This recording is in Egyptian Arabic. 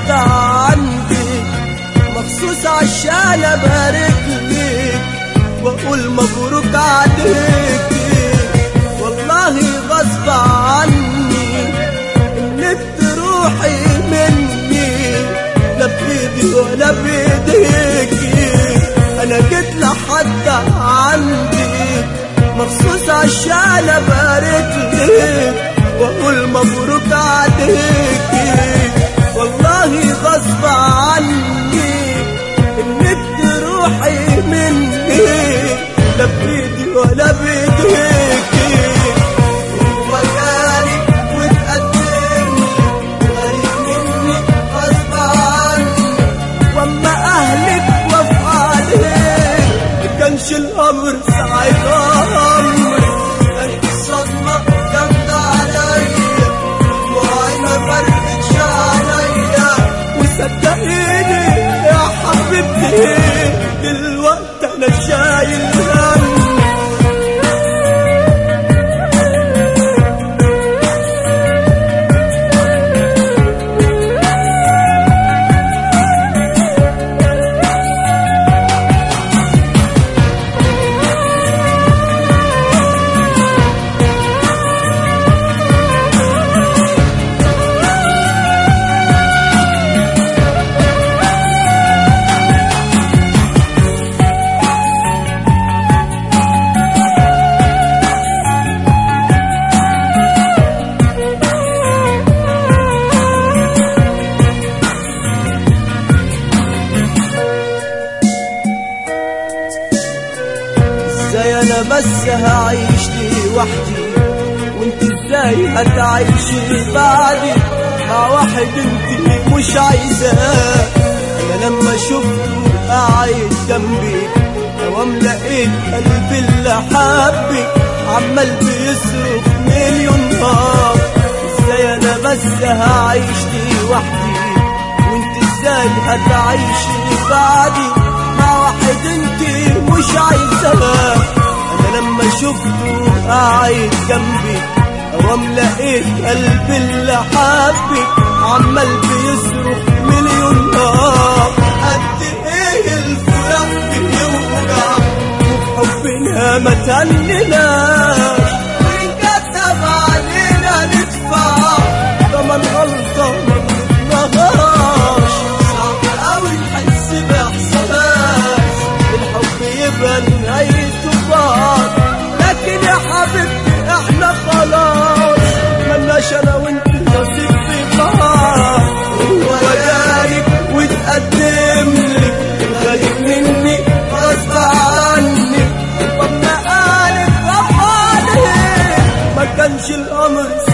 لحد عندي مخصوص عشان ابارك لك واقول مبروك عليك والله غصب عني انك تروحي مني لا بايدي ولا بايديكي انا جيت لحد عندي مخصوص عشان ابارك لك واقول مبروك عليكي والله غصب عني انك تروحي مني لا بايدي ولا بايديكي هو جالي وتقدمني غريب مني غصب عني واما اهلك وافق عليك كانش الامر ساعتها امري كانت الصدمه جامده عليا وعي ما فرقتش عليا وصدقيني يا حبيبتي دلوقتي انا شايل هم ازاي انا بس هعيش لوحدي وانت ازاي هتعيشي بعدي مع واحد انت مش عايزاه انا لما شفته قاعد جنبي اوام لقيت قلبي اللي حبك عمال بيصرخ مليون نار ازاي انا بس هعيش لوحدي وانت ازاي هتعيشي بعدي مع واحد انت مش عايزاه انا لما شفته قاعد جنبي اوام لقيت قلبي اللي حبك عمال بيصرخ مليون نار قد ايه الفراق بيوجع وفي حبنا ما تهنناش وانكتب علينا ندفع تمن غلطة ما غلطناهاش صعب قوي نحس باحساس الحب يبقى نهايته بعض لكن يا حبيبتي احنا خلاص ملناش انا وانت نصيب في بعض هو جالك وتقدم لك غايب مني غصب عني واما قالت غصب عليك ما كانش الامر